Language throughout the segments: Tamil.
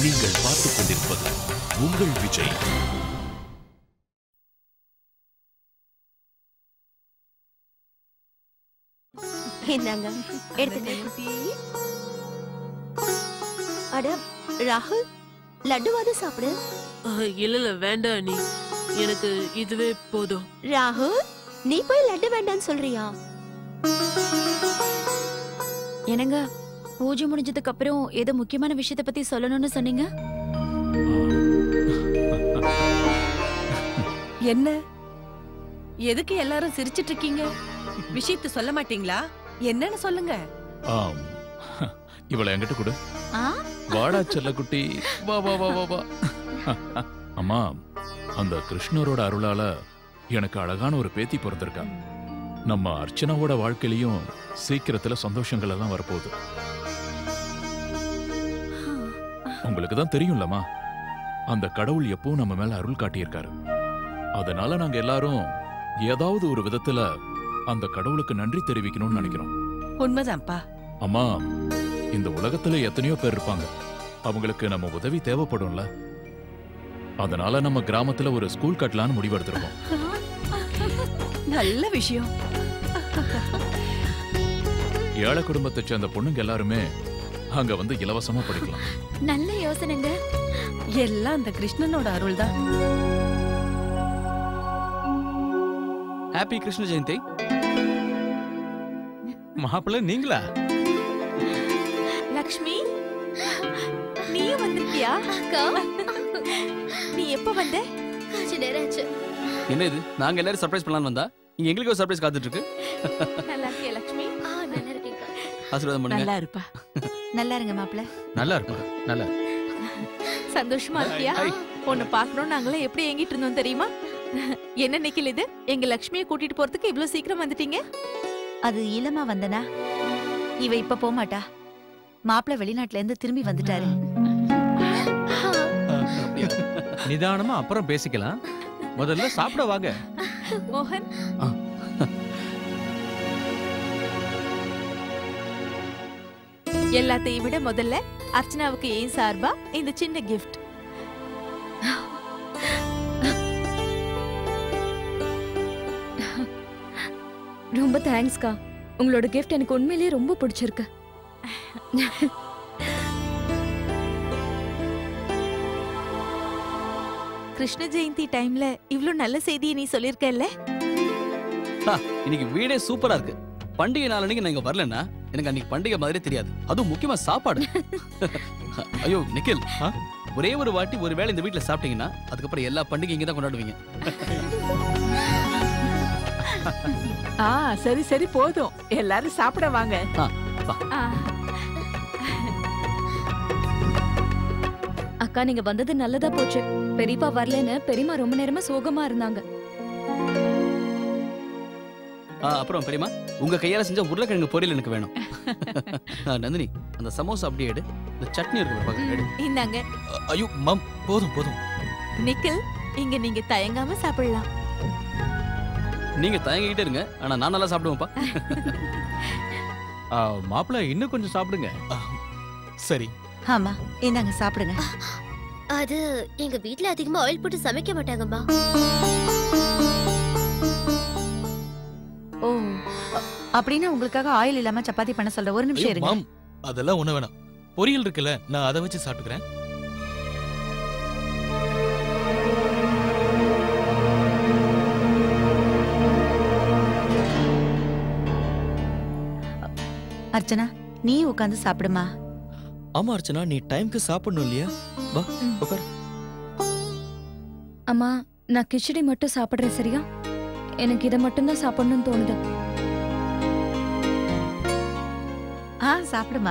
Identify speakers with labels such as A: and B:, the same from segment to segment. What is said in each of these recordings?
A: நீங்கள் பார்த்துக் கொண்டிருப்பது உங்கள் விஜய்
B: என்னங்க எடுத்துக்க அட ராகுல் லட்டுவாது சாப்பிடு
C: ஆஹ், இல்ல இல்ல வேண்டாம் நீ எனக்கு இதுவே போதும்
B: ராகுல் நீ போய் லட்டு வேண்டாம்னு சொல்றியா
D: என்னங்க பூஜை முடிஞ்சதுக்கு அப்புறம் ஏதோ முக்கியமான விஷயத்த பத்தி சொல்லணும்னு சொன்னீங்க
E: என்ன எதுக்கு எல்லாரும் சிரிச்சிட்டு இருக்கீங்க விஷயத்தை சொல்ல மாட்டீங்களா என்னன்னு சொல்லுங்க
A: ஆம் இவளை என்கிட்ட கொடு
D: ஆ?
A: வாடா செல்லக்குட்டி வா வா வா வா வா அம்மா அந்த கிருஷ்ணரோட அருளால எனக்கு அழகான ஒரு பேத்தி பிறந்திருக்கா நம்ம அர்ச்சனாவோட வாழ்க்கையிலயும் சீக்கிரத்துல சந்தோஷங்கள் எல்லாம் வரப்போகுது உங்களுக்கு தான் தெரியும்லம்மா அந்த கடவுள் எப்பவும் நம்ம மேல அருள் காட்டியிருக்காரு அதனால நாங்க எல்லாரும் ஏதாவது ஒரு விதத்துல அந்த கடவுளுக்கு நன்றி தெரிவிக்கணும்னு நினைக்கிறோம்
E: உண்மைதான்ப்பா
A: அம்மா இந்த உலகத்துல எத்தனையோ பேர் இருப்பாங்க அவங்களுக்கு நம்ம உதவி தேவைப்படும்ல அதனால நம்ம கிராமத்துல ஒரு ஸ்கூல் கட்டலான்னு முடிவெடுத்திருக்கோம்
E: நல்ல விஷயம்
A: ஏழை குடும்பத்தை சேர்ந்த பொண்ணுங்க எல்லாருமே அங்க வந்து இலவசமா படிக்கலாம்
D: நல்ல யோசனைங்க
E: எல்லாம் அந்த கிருஷ்ணனோட அருள் தான்
F: ஹாப்பி கிருஷ்ண ஜெயந்தி
G: மாப்பிள்ள நீங்களா
B: லக்ஷ்மி நீயும் வந்திருக்கியா
D: அக்கா
B: நீ எப்ப வந்த
D: கொஞ்ச நேரம் ஆச்சு
F: என்ன இது நாங்க எல்லாரும் சர்ப்ரைஸ் பண்ணலாம்னு வந்தா இங்க எங்களுக்கு ஒரு சர்ப்ரைஸ் காத்துட்டு இருக்கு
B: நல்லா இருக்கியா லக்ஷ்மி
D: ஆ நல்லா இருக்கேன்க்கா
F: ஆசீர்வாதம் பண்ணுங்க
E: நல்லா இருப்பா
B: நல்லா இருங்க மாப்ள
G: நல்லா இருப்பா நல்லா
B: சந்தோஷமா இருக்கியா
F: ஹாய்.
B: உன்னை பார்க்கணும் நாங்களாம் எப்படி ஏங்கிட்டு இருந்தோம் தெரியுமா என்ன நிக்கல் இது எங்க லக்ஷ்மியை கூட்டிட்டு போறதுக்கு இவ்ளோ சீக்கிரம் வந்துட்டீங்க
H: அது இளமா வந்தனா இவ இப்ப போக மாட்டா மாப்பிள்ள வெளிநாட்டுல இருந்து திரும்பி வந்துட்டாரு
F: அப்படியா?
G: நிதானமா அப்புறம் பேசிக்கலாம் முதல்ல சாப்பிட வாங்க
B: மோகன்
F: ஆ.
B: எல்லாத்தையும் விட முதல்ல அர்ச்சனாவுக்கு ஏன் சார்பா இந்த சின்ன கிஃப்ட்
D: ரொம்ப தேங்க்ஸ்க்கா உங்களோட கிஃப்ட் எனக்கு உண்மையிலேயே ரொம்ப பிடிச்சிருக்கு
B: கிருஷ்ண ஜெயந்தி டைம்ல இவ்ளோ நல்ல செய்தியை நீ சொல்லிருக்கல்ல
F: இன்னைக்கு வீடே சூப்பரா இருக்கு பண்டிகை நாள் அன்னைக்கு நான் இங்க வரலன்னா எனக்கு அன்னைக்கு பண்டிகை மாதிரி தெரியாது அதுவும் முக்கியமா சாப்பாடு ஐயோ நிக்கில்
G: ஆ?
F: ஒரே ஒரு வாட்டி ஒரு வேளை இந்த வீட்ல சாப்பிட்டீங்கன்னா அதுக்கப்புறம் எல்லா பண்டிகையும் இங்க தான் கொண்டாடுவீங்க
E: ஆ சரி சரி போதும் எல்லாரும் சாப்பிட வாங்க
B: ஆ,
D: அக்கா நீங்க வந்தது நல்லதா போச்சு பெரியப்பா வரலன்னு பெரியம்மா ரொம்ப நேரமா சோகமா இருந்தாங்க
F: ஆ, அப்புறம் பெரியமா உங்க கையால செஞ்ச உருளைக்கிழங்கு பொரியல் எனக்கு வேணும் ஆ, நந்தினி அந்த சமோசா அப்படியே எடு இந்த சட்னி இருக்கு பாருங்க, எடு
B: இந்தாங்க
G: அ- ஐயோ மம் போதும் போதும்
B: நிக்கில் இங்க நீங்க தயங்காம சாப்பிடலாம்
F: நீங்க தயங்கிக்கிட்டே இருங்க ஆனா நான் நல்லா சாப்பிடுவேன்ப்பா
G: ஆ, மாப்பிள்ள இன்னும் கொஞ்சம் சாப்பிடுங்க
I: சரி
H: ஆமா இந்தாங்க சாப்பிடுங்க
D: அது எங்க வீட்ல அதிகமா ஆயில் போட்டு சமைக்க மாட்டாங்கம்மா
H: ஓ அப்படின்னா உங்களுக்காக ஆயில் இல்லாம சப்பாத்தி பண்ண சொல்ற ஒரு நிமிஷம்
I: ஐயோ,
H: இருங்க
I: மாம் அதெல்லாம் ஒண்ணு வேணாம் பொரியல் இருக்குல்ல நான் அதை வச்சு சாப்பிட்டுக்கிறேன்
H: அர்ச்சனா நீ உட்காந்து சாப்பிடுமா
I: ஆமா அர்ச்சனா நீ டைம்க்கு சாப்பிடணும் இல்லையா வா உட்கார்
D: அம்மா நான் கிச்சடி மட்டும் சாப்பிடுறேன் சரியா எனக்கு இதை மட்டும்தான் சாப்பிடணும்னு தோணுது
H: ஆ சாப்பிடுமா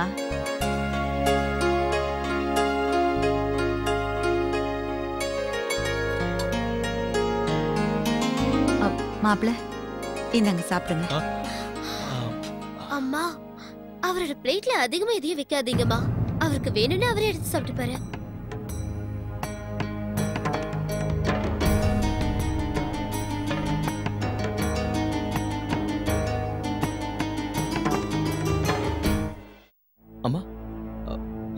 H: மாப்பிள்ள இந்தாங்க சாப்பிடுங்க
I: ஆ,
D: அம்மா அவரோட பிளேட்ல அதிகமா எதையும் வைக்காதீங்கம்மா அவருக்கு வேணும்னு அவரே எடுத்து சாப்பிட்டு பாரு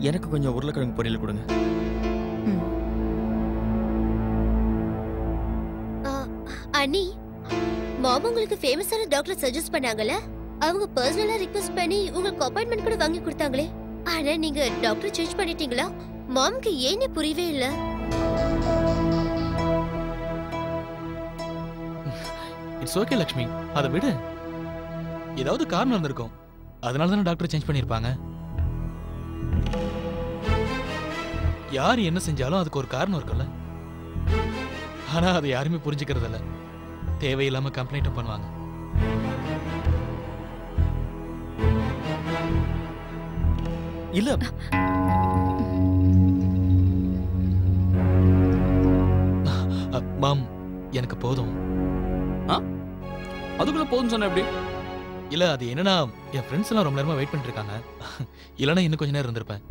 I: எனக்கு கொஞ்சம் உருளைக்கிழங்கு பொரியல் கொடுங்க
H: ம்.
D: ஆ, அண்ணி மாமா உங்களுக்கு ஃபேமஸான டாக்டர் சஜஸ்ட் பண்ணாங்கல்ல அவங்க பர்சனலா ரிக்வெஸ்ட் பண்ணி உங்களுக்கு அப்பாயின்மெண்ட் கூட வாங்கி கொடுத்தாங்களே ஆனா நீங்க டாக்டர் சேஞ்ச் பண்ணிட்டீங்களா மாமுக்கு ஏன்னு புரியவே இல்ல
J: இட்ஸ் ஓகே லக்ஷ்மி அதை விடு ஏதாவது காரணம் இருந்திருக்கும் அதனால தானே டாக்டர் சேஞ்ச் பண்ணியிருப்பாங்க யார் என்ன செஞ்சாலும் அதுக்கு ஒரு காரணம் இருக்குல்ல ஆனா அதை யாருமே புரிஞ்சுக்கிறது இல்ல தேவையில்லாம கம்ப்ளைண்ட்டும் பண்ணுவாங்க
I: இல்ல
J: அ, மாம் எனக்கு போதும்
F: அதுக்குள்ள போதும்னு சொன்ன எப்படி
J: இல்ல அது என்னன்னா என் ஃப்ரெண்ட்ஸ் எல்லாம் ரொம்ப நேரமா வெயிட் பண்ணிட்டு இருக்காங்க இல்லைன்னா இன்னும் கொஞ்ச நேரம் இருந்திருப்பேன்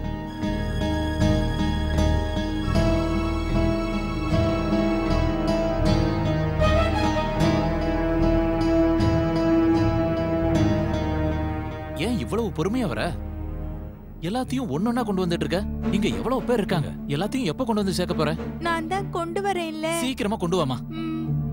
A: ஏன் இவ்வளவு பொறுமையா வர எல்லாத்தையும் ஒன்னொன்னா கொண்டு வந்துட்டு இருக்க இங்க எவ்வளவு பேர் இருக்காங்க எல்லாத்தையும் எப்ப கொண்டு வந்து சேர்க்க போற
B: நான் தான் கொண்டு வரேன்ல
A: சீக்கிரமா கொண்டு வாமா
B: ம்.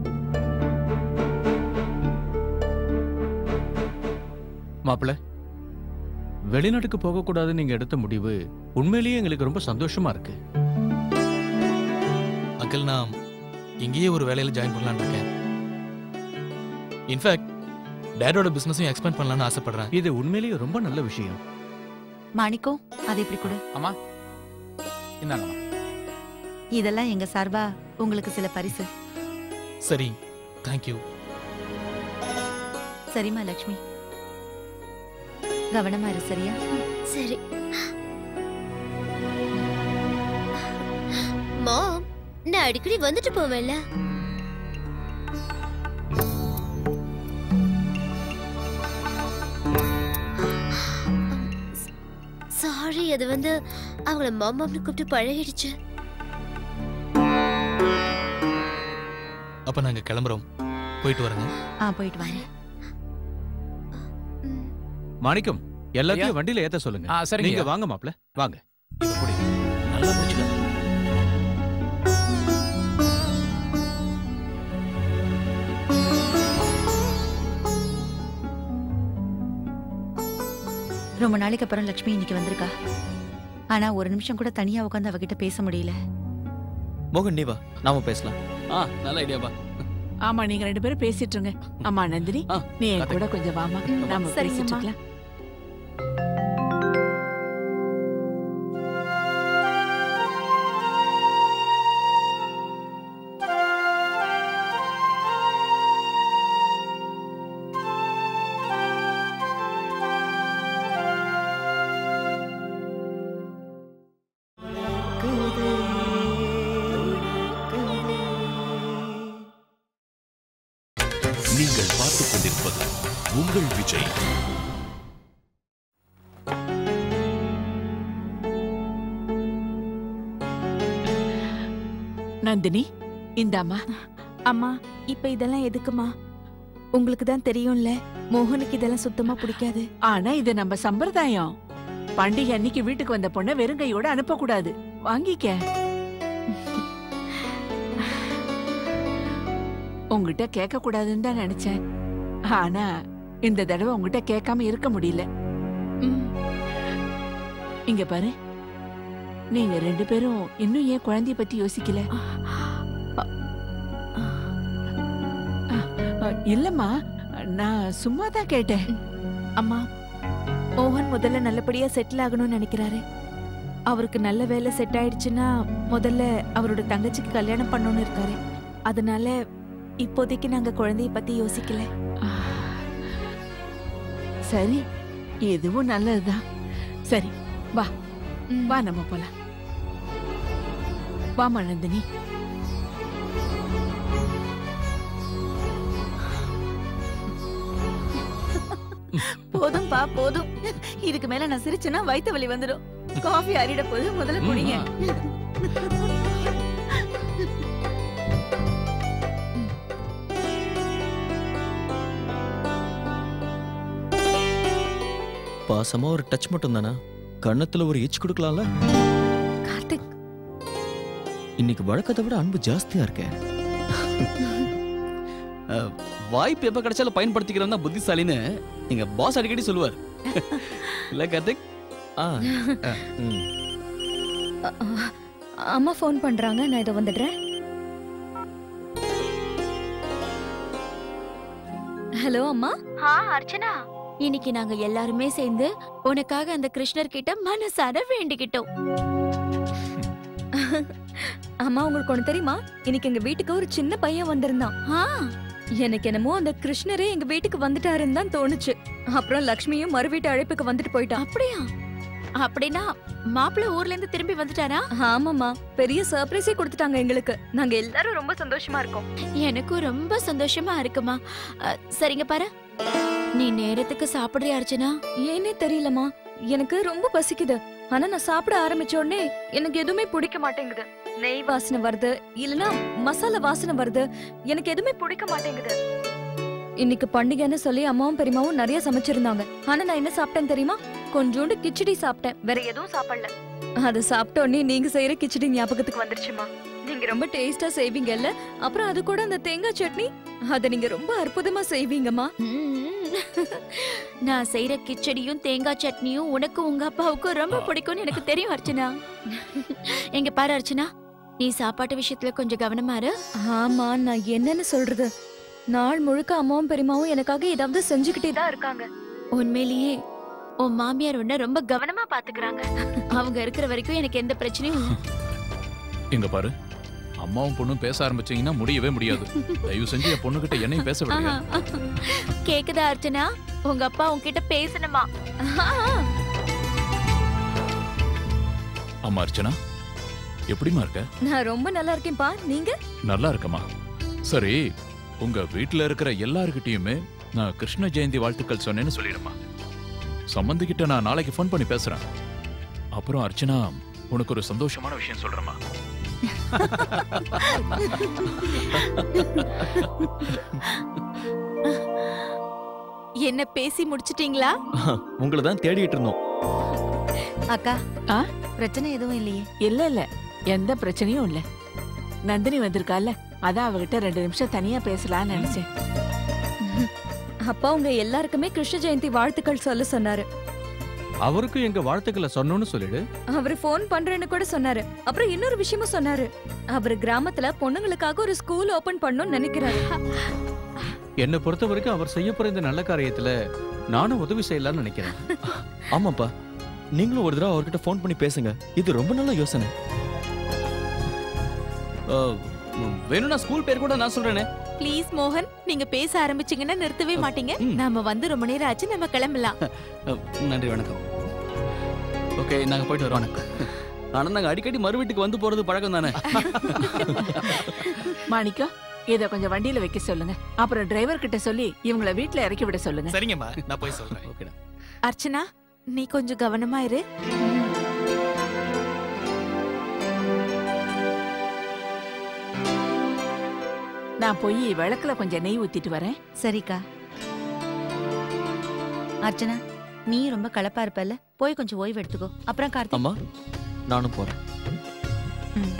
G: மாப்பிள்ள வெளிநாட்டுக்கு போகக்கூடாதுன்னு நீங்க எடுத்த முடிவு உண்மையிலேயே எங்களுக்கு ரொம்ப சந்தோஷமா இருக்கு
J: அங்கிள் நான் இங்கேயே ஒரு வேலையில ஜாயின் பண்ணலாம்னு இருக்கேன் இன்ஃபேக்ட் டேடோட பிசினஸையும் எக்ஸ்பேண்ட் பண்ணலாம்னு ஆசைப்படுறேன்
G: இது உண்மையிலேயே ரொம்ப நல்ல விஷயம்
H: மாணிக்கம் அதை இப்படி கொடு
A: இந்தாங்கம்மா
H: இதெல்லாம் எங்க சார்பா உங்களுக்கு சில பரிசு
J: சரி தேங்க்யூ
H: சரிம்மா லக்ஷ்மி கவனமா இரு சரியா
D: சரி மாம் நான் அடிக்கடி வந்துட்டு போவேன்ல சாரி அது வந்து அவங்கள மாமான்னு கூப்பிட்டு பழகிடுச்சு
J: அப்ப நாங்க கிளம்புறோம் போயிட்டு வரேங்க
H: ஆ போயிட்டு வாங்க
D: ம்.
G: மாணிக்கம் எல்லாத்தையும் வண்டியில ஏத்த சொல்லுங்க
A: ஆ சரிங்க
G: நீங்க வாங்க மாப்பிள்ள வாங்க
A: இதை புடி. நல்லா பிடிச்சுக்க
H: ரொம்ப நாளைக்கு அப்புறம் லக்ஷ்மி இன்னைக்கு வந்திருக்கா ஆனா ஒரு நிமிஷம் கூட தனியா உட்காந்து அவகிட்ட பேச முடியல
I: மோகன் நீ வா நாம பேசலாம்
F: ஆ நல்ல ஐடியாப்பா
C: ஆமா நீங்க ரெண்டு பேரும் பேசிட்டு இருங்க அம்மா நந்தினி
F: ஆ,
C: நீ என்
F: கார்த்திக்.
C: கூட கொஞ்சம் வாமா
B: ம்,
C: நாம
B: சரிங்கம்மா.
C: பேசிட்டு இருக்கலாம்
K: நீங்கள் பார்த்துக் கொண்டிருப்பது உங்கள் விஜய்
C: நந்தினி இந்தாம்மா
B: அம்மா இப்ப இதெல்லாம் எதுக்குமா உங்களுக்கு தான் தெரியும்ல மோகனுக்கு இதெல்லாம் சுத்தமா பிடிக்காது
C: ஆனா இது நம்ம சம்பிரதாயம் பண்டிகை அன்னைக்கு வீட்டுக்கு வந்த பொண்ணை வெறுங்கையோட அனுப்பக்கூடாது வாங்கிக்க உங்ககிட்ட கேட்க கூடாதுன்னு தான் நினைச்சேன் ஆனா இந்த தடவை உங்ககிட்ட கேட்காம இருக்க முடியல
B: ம்.
C: இங்க பாரு நீங்க ரெண்டு பேரும் இன்னும் ஏன் குழந்தைய பத்தி யோசிக்கல அ, இல்லம்மா நான் சும்மா தான் கேட்டேன்
B: அம்மா மோகன் முதல்ல நல்லபடியா செட்டில் ஆகணும்னு நினைக்கிறாரு அவருக்கு நல்ல வேலை செட் ஆயிடுச்சுன்னா முதல்ல அவரோட தங்கச்சிக்கு கல்யாணம் பண்ணணும்னு இருக்காரு அதனால இப்போதைக்கு நாங்க குழந்தைய பத்தி யோசிக்கல
C: சரி எதுவும் நல்லதுதான் சரி வா
B: ம்.
C: வா நம்ம போலாம் வாமா நந்தினி
H: போதும்பா போதும் இதுக்கு மேல நான் சிரிச்சேன்னா வயித்து வலி வந்துடும் காஃபி அரிட போது முதல்ல குடிங்க
I: பாசமா ஒரு டச் மட்டும் தானா கன்னத்துல ஒரு எச் கொடுக்கலாம்ல
B: கார்த்திக்
I: இன்னைக்கு வழக்கத்தை விட அன்பு ஜாஸ்தியா இருக்கே
F: அஹ், வாய்ப்பு எப்ப கிடைச்சாலும் பயன்படுத்திக்கிறவன் தான் புத்திசாலின்னு எங்க பாஸ் அடிக்கடி சொல்லுவார் இல்ல கார்த்திக்
I: ஆ ஆ, ம்.
L: அ- அ- அம்மா ஃபோன் பண்றாங்க நான் இதை வந்துடுறேன் ஹலோ அம்மா
B: ஆ அர்ச்சனா இன்னைக்கு நாங்க எல்லாருமே சேர்ந்து உனக்காக அந்த கிருஷ்ணர் கிட்ட மனசார வேண்டிக்கிட்டோம்
L: அம்மா உங்களுக்கு ஒண்ணு தெரியுமா இன்னைக்கு எங்க வீட்டுக்கு ஒரு சின்ன பையன் வந்திருந்தான்
B: ஆ,
L: எனக்கு என்னமோ அந்த கிருஷ்ணரே எங்க வீட்டுக்கு வந்துட்டாருன்னு தான் தோணுச்சு அப்புறம் லக்ஷ்மியும் மறு வீட்டு அழைப்புக்கு வந்துட்டு போயிட்டான்
B: அப்படியா அப்படின்னா மாப்பிள்ளை ஊர்ல இருந்து திரும்பி வந்துட்டாரா
L: ஆமாம்மா பெரிய சர்ப்ரைஸே கொடுத்துட்டாங்க எங்களுக்கு நாங்க எல்லாரும் ரொம்ப சந்தோஷமா இருக்கோம்
B: எனக்கும் ரொம்ப சந்தோஷமா இருக்குமா அ, சரிங்க பாரு நீ நேரத்துக்கு சாப்பிடுறியா அர்ச்சனா
L: ஏனே தெரியலம்மா எனக்கு ரொம்ப பசிக்குது ஆனா நான் சாப்பிட ஆரம்பிச்ச உடனே எனக்கு எதுவுமே பிடிக்க மாட்டேங்குது நெய் வாசனை வருது இல்லனா மசாலா வாசனை வருது எனக்கு எதுவுமே பிடிக்க மாட்டேங்குது இன்னைக்கு பண்டிகைன்னு சொல்லி அம்மாவும் பெரியமாவும் நிறைய சமைச்சிருந்தாங்க ஆனா நான் என்ன சாப்பிட்டேன்னு தெரியுமா கொஞ்சோண்டு கிச்சடி சாப்பிட்டேன் வேற எதுவும் சாப்பிடல அதை சாப்பிட்ட உடனே நீங்க செய்யற கிச்சடி ஞாபகத்துக்கு வந்துருச்சுமா நீங்க ரொம்ப டேஸ்டா செய்வீங்கல்ல அப்புறம் அது கூட அந்த தேங்காய் சட்னி அதை நீங்க ரொம்ப அற்புதமா செய்வீங்கம்மா
B: ம். நான் செய்யற கிச்சடியும் தேங்காய் சட்னியும் உனக்கும் உங்க அப்பாவுக்கும் ரொம்ப பிடிக்கும்னு எனக்கு தெரியும் அர்ச்சனா எங்க பாரு அர்ச்சனா நீ சாப்பாட்டு விஷயத்துல கொஞ்சம் கவனமா இரு
L: ஆமா நான் என்னன்னு சொல்றது நாள் முழுக்க அம்மாவும் பெரியமாவும் எனக்காக ஏதாவது செஞ்சுக்கிட்டே தான் இருக்காங்க
B: உண்மையிலேயே உன் மாமியார் உன்ன ரொம்ப கவனமா பாத்துக்கறாங்க அவங்க இருக்கிற வரைக்கும் எனக்கு எந்த பிரச்சனையும் இல்ல
A: இங்க பாரு அம்மாவும் பொண்ணும் பேச ஆரம்பிச்சீங்கன்னா முடியவே முடியாது தயவு செஞ்சு என் பொண்ணுகிட்ட என்னையும் பேச விடுங்க
B: கேக்குதா அர்ச்சனா உங்க அப்பா உன்கிட்ட பேசணுமா
A: அம்மா அர்ச்சனா எப்படிம்மா இருக்க
L: நான் ரொம்ப நல்லா இருக்கேன்பா நீங்க
A: நல்லா இருக்கம்மா சரி உங்க வீட்ல இருக்கிற எல்லார்கிட்டயுமே நான் கிருஷ்ண ஜெயந்தி வாழ்த்துக்கள் சொன்னேன்னு சொல்லிடுமா சம்பந்தி கிட்ட நான் நாளைக்கு ஃபோன் பண்ணி பேசுறேன் அப்புறம் அர்ச்சனா உனக்கு ஒரு சந்தோஷமான விஷயம் சொல்றேம்மா
B: என்ன பேசி முடிச்சிட்டீங்களா
I: உங்களை தான் தேடிட்டு இருந்தோம்
H: அக்கா
C: ஆ?
H: பிரச்சனை எதுவும் இல்லையே
C: இல்ல இல்ல எந்த பிரச்சனையும் இல்ல நந்தினி வந்திருக்கால அதான் அவகிட்ட ரெண்டு நிமிஷம் தனியா பேசலாம்னு நினைச்சேன்
L: அப்பா உங்க எல்லாருக்குமே கிருஷ்ண ஜெயந்தி வாழ்த்துக்கள் சொல்ல சொன்னாரு
G: அவருக்கும் எங்க வாழ்த்துக்களை சொன்னோன்னு சொல்லிடு
L: அவரு ஃபோன் பண்றேன்னு கூட சொன்னாரு அப்புறம் இன்னொரு விஷயமும் சொன்னாரு அவர் கிராமத்துல பொண்ணுங்களுக்காக ஒரு ஸ்கூல் ஓபன் பண்ணணும்னு நினைக்கிறாரு
G: என்னை பொறுத்த வரைக்கும் அவர் செய்ய போற இந்த நல்ல காரியத்துல நானும் உதவி செய்யலாம்னு நினைக்கிறேன்
I: ஆமாப்பா நீங்களும் ஒரு தடவை அவர்கிட்ட ஃபோன் பண்ணி பேசுங்க இது ரொம்ப நல்ல யோசனை
F: அஹ், ம், வேணும்னா ஸ்கூல் பேர் கூட நான் சொல்றேனே
B: ப்ளீஸ் மோகன் நீங்க பேச ஆரம்பிச்சீங்கன்னா நிறுத்தவே மாட்டீங்க
F: ம்.
B: நாம வந்து ரொம்ப நேரம் ஆச்சு நம்ம கிளம்பலாம்
F: அஹ், நன்றி வணக்கம் ஓகே நாங்க போயிட்டு வரோம் வணக்கம் ஆனா நாங்க அடிக்கடி மறு வீட்டுக்கு வந்து போறது பழக்கம் தானே
C: மாணிக்கம் இத கொஞ்சம் வண்டியில வைக்க சொல்லுங்க அப்புறம் டிரைவர் கிட்ட சொல்லி இவங்கள வீட்ல இறக்கி விட சொல்லுங்க
J: சரிங்கம்மா நான் போய் சொல்றேன்
F: ஓகேடா
B: அர்ச்சனா நீ கொஞ்சம் கவனமா இரு
C: நான் போய் விளக்குல கொஞ்சம் நெய் ஊத்திட்டு வரேன்
H: சரிக்கா அர்ச்சனா நீ ரொம்ப களைப்பா இருப்பல்ல போய் கொஞ்சம் ஓய்வு எடுத்துக்கோ அப்புறம் கார்த்திக்
I: அம்மா நானும் போறேன்
H: ம்.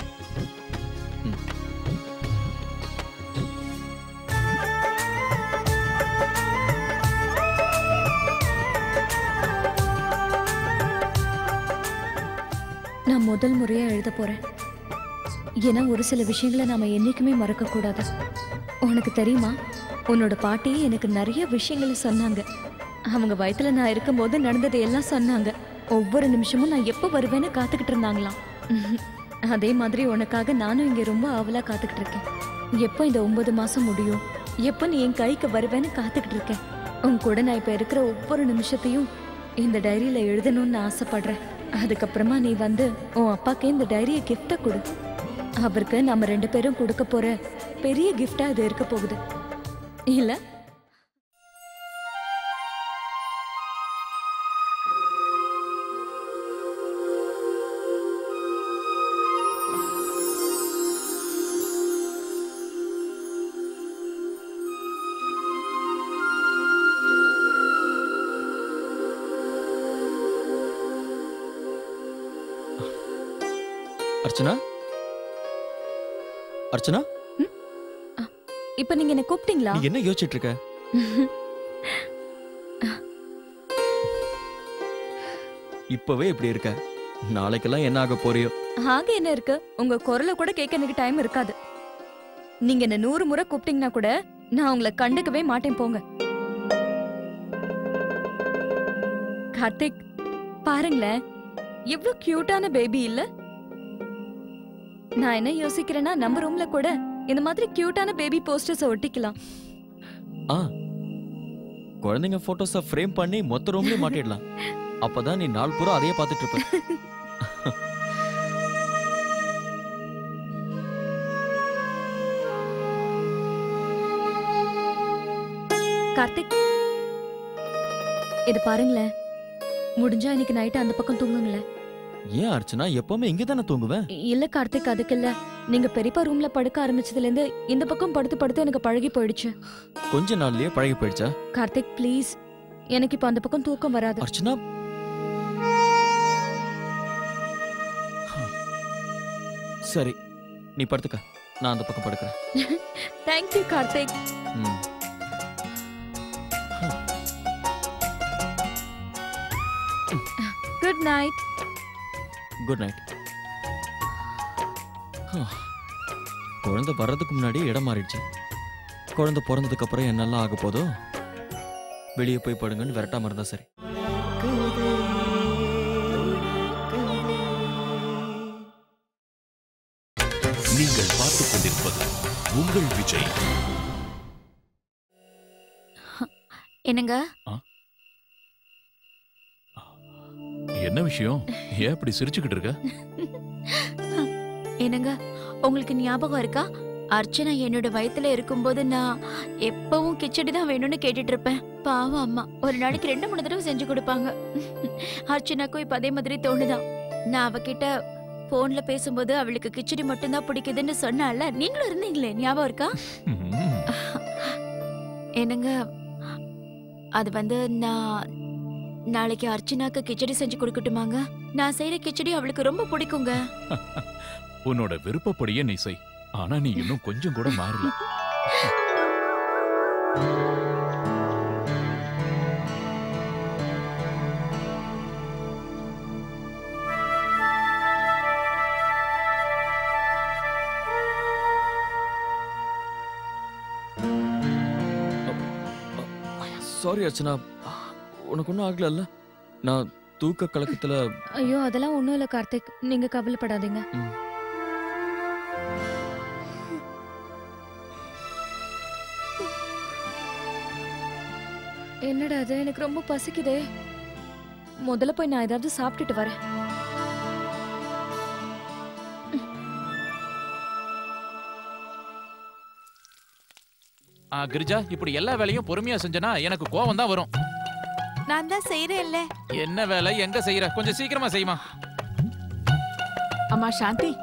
L: நான் முதல் முறையா எழுத போறேன் ஏன்னா ஒரு சில விஷயங்களை நாம என்னைக்குமே மறக்க கூடாது உனக்கு தெரியுமா உன்னோட பாட்டி எனக்கு நிறைய விஷயங்களை சொன்னாங்க அவங்க வயத்துல நான் இருக்கும்போது நடந்ததை எல்லாம் சொன்னாங்க ஒவ்வொரு நிமிஷமும் நான் எப்போ வருவேன்னு காத்துக்கிட்டு இருந்தாங்களாம் அதே மாதிரி உனக்காக நானும் இங்க ரொம்ப ஆவலா காத்துக்கிட்டு இருக்கேன் எப்போ இந்த ஒன்பது மாசம் முடியும் எப்போ நீ என் கைக்கு வருவேன்னு காத்துக்கிட்டு இருக்கேன் உன் கூட நான் இப்ப இருக்கிற ஒவ்வொரு நிமிஷத்தையும் இந்த டைரியில எழுதணும்னு ஆசைப்படுறேன் அதுக்கப்புறமா நீ வந்து உன் அப்பாக்கு இந்த டைரியை கிஃப்டா கொடு அவருக்கு நம்ம ரெண்டு பேரும் கொடுக்க போற பெரிய கிஃப்டா இது இருக்க போகுது இல்ல
I: அர்ச்சனா அர்ச்சனா
L: இப்ப நீங்க என்ன கூப்பிட்டீங்களா
I: நீ என்ன யோசிச்சிட்டு இருக்க இப்பவே இப்படி இருக்க நாளைக்கெல்லாம் என்ன ஆக போறியோ
L: ஆக என்ன இருக்கு உங்க குரலை கூட கேட்க எனக்கு டைம் இருக்காது நீங்க என்ன நூறு முறை கூப்பிட்டீங்கன்னா கூட நான் உங்களை கண்டுக்கவே மாட்டேன் போங்க கார்த்திக் பாருங்களேன் எவ்வளவு கியூட்டான பேபி இல்ல நான் என்ன யோசிக்கிறேன்னா நம்ம ரூம்ல கூட இந்த மாதிரி கியூட்டான பேபி போஸ்டர்ஸ் ஒட்டிக்கலாம்
I: ஆ குழந்தைங்க போட்டோஸ ஃப்ரேம் பண்ணி மொத்த ரூம்லயே மாட்டிடலாம் அப்பதான் நீ நாள் பூரா அதையே பார்த்துட்டு இருப்ப
L: கார்த்திக் இது பாருங்களேன் முடிஞ்சா இன்னைக்கு நைட்டு அந்த பக்கம் தூங்குங்களேன்
I: ஏன் அர்ச்சனா எப்பவுமே இங்க தானே தூங்குவேன்
L: இல்ல கார்த்திக் அதுக்கு இல்ல நீங்க பெரியப்பா ரூம்ல படுக்க ஆரம்பிச்சதுல இருந்து இந்த பக்கம் படுத்து படுத்து எனக்கு பழகி போயிடுச்சு
I: கொஞ்ச நாள்லயே பழகி போயிடுச்சா
L: கார்த்திக் ப்ளீஸ் எனக்கு இப்ப அந்த பக்கம் தூக்கம் வராது
I: அர்ச்சனா சரி நீ படுத்துக்க நான் அந்த பக்கம் படுக்கிறேன்
L: தேங்க்யூ கார்த்திக்
I: ம்.
L: குட் நைட்
I: குட் நைட் குழந்தை வர்றதுக்கு முன்னாடி இடம் மாறிடுச்சு குழந்தை பிறந்ததுக்கு அப்புறம் என்னெல்லாம் ஆக போதோ வெளியே போய் படுங்கன்னு விரட்டாம இருந்தா சரி
K: நீங்கள் பார்த்துக் கொண்டிருப்பது உங்கள் விஜய்
B: என்னங்க
A: என்ன விஷயம் ஏன் இப்படி சிரிச்சுக்கிட்டு இருக்க
B: என்னங்க உங்களுக்கு ஞாபகம் இருக்கா அர்ச்சனா என்னோட வயித்துல இருக்கும்போது நான் எப்பவும் கிச்சடி தான் வேணும்னு கேட்டுட்டு இருப்பேன் பாவம் அம்மா ஒரு நாளைக்கு ரெண்டு மூணு தடவை செஞ்சு கொடுப்பாங்க அர்ச்சனாக்கும் இப்ப அதே மாதிரி தோணுதான் நான் அவகிட்ட போன்ல பேசும்போது அவளுக்கு கிச்சடி மட்டும்தான் பிடிக்குதுன்னு சொன்னால நீங்களும் இருந்தீங்களே ஞாபகம் இருக்கா என்னங்க அது வந்து நான் நாளைக்கு அர்ச்சனாக்கு கிச்சடி செஞ்சு கொடுக்கட்டுமாங்க நான் செய்யற கிச்சடி அவளுக்கு ரொம்ப பிடிக்குங்க
A: உன்னோட விருப்பப்படியே நீ செய் ஆனா நீ இன்னும் கொஞ்சம் கூட மாறல
I: சாரி அர்ச்சனா உனக்கு ஒன்றும் ஆகல நான் தூக்க கலக்கத்துல
L: ஐயோ அதெல்லாம் ஒண்ணும் இல்ல கார்த்திக் நீங்க கவலைப்படாதீங்க என்னடா அது எனக்கு ரொம்ப பசிக்குதே முதல்ல போய் நான் ஏதாவது சாப்பிட்டுட்டு வரேன்
A: ஆ, கிரிஜா இப்படி எல்லா வேலையும் பொறுமையா செஞ்சனா எனக்கு கோவம் தான் வரும்
B: நான் தான் செய்யறேன்ல
A: என்ன வேலை எங்க செய்யற கொஞ்சம் சீக்கிரமா செய்யுமா
C: அம்மா சாந்தி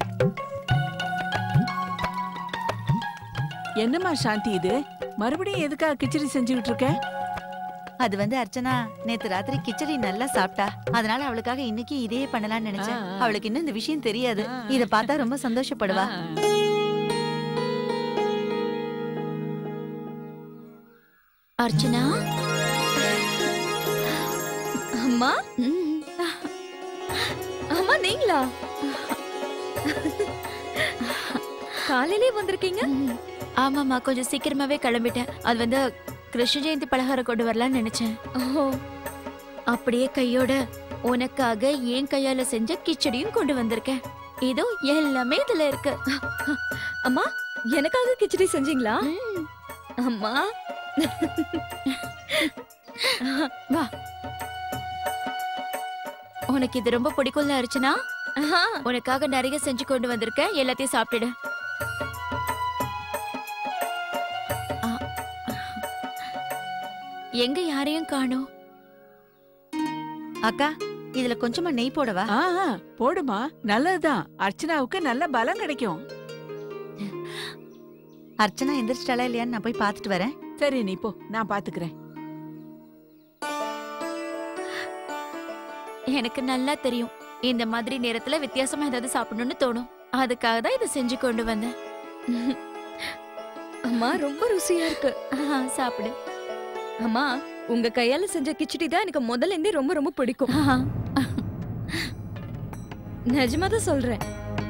C: என்னம்மா சாந்தி இது மறுபடியும் எதுக்காக கிச்சடி செஞ்சுக்கிட்டு இருக்க
H: அது வந்து அர்ச்சனா நேத்து ராத்திரி கிச்சடி நல்லா சாப்பிட்டா அதனால அவளுக்காக இன்னைக்கு இதே பண்ணலாம்னு நினைச்சேன்
C: ஆ, ஆ.
H: அவளுக்கு இன்னும் இந்த விஷயம் தெரியாது இத பார்த்தா ரொம்ப சந்தோஷப்படுவா
B: அர்ச்சனா
L: அம்மா அம்மா நீங்களா காலையிலே வந்திருக்கீங்க
B: ஆமாமா கொஞ்சம் சீக்கிரமாவே கிளம்பிட்டேன் அது வந்து கிருஷ்ண ஜெயந்தி பலகாரம் கொண்டு வரலாம்னு நினைச்சேன் அப்படியே கையோட உனக்காக என் கையால செஞ்ச கிச்சடியும் கொண்டு வந்திருக்கேன் இதோ எல்லாமே இதுல இருக்கு
L: அம்மா எனக்காக கிச்சடி செஞ்சீங்களா அம்மா
B: வா உனக்கு இது ரொம்ப பிடிக்கும்ல அர்ச்சனா உனக்காக நிறைய செஞ்சு கொண்டு வந்திருக்கேன் எல்லாத்தையும் சாப்பிட்டுடு ஆ. எங்க யாரையும் காணோம்
H: அக்கா இதுல கொஞ்சமா நெய் போடவா
C: ஆ ஆ, போடுமா நல்லதுதான் அர்ச்சனாவுக்கு நல்ல பலம் கிடைக்கும்
H: அர்ச்சனா எந்திரிச்சிட்டாளா இல்லையான்னு நான் போய் பார்த்துட்டு வரேன்
C: சரி நீ போ நான் பாத்துக்கிறேன்
B: எனக்கு நல்லா தெரியும் இந்த மாதிரி நேரத்துல வித்தியாசமா ஏதாவது சாப்பிடணும்னு தோணும் அதுக்காக தான் இதை செஞ்சு கொண்டு வந்தேன்
L: அம்மா ரொம்ப ருசியா இருக்கு
B: சாப்பிடு
L: அம்மா உங்க கையால செஞ்ச கிச்சடி தான் எனக்கு முதல்ல இருந்தே ரொம்ப ரொம்ப பிடிக்கும் நிஜமா தான் சொல்றேன்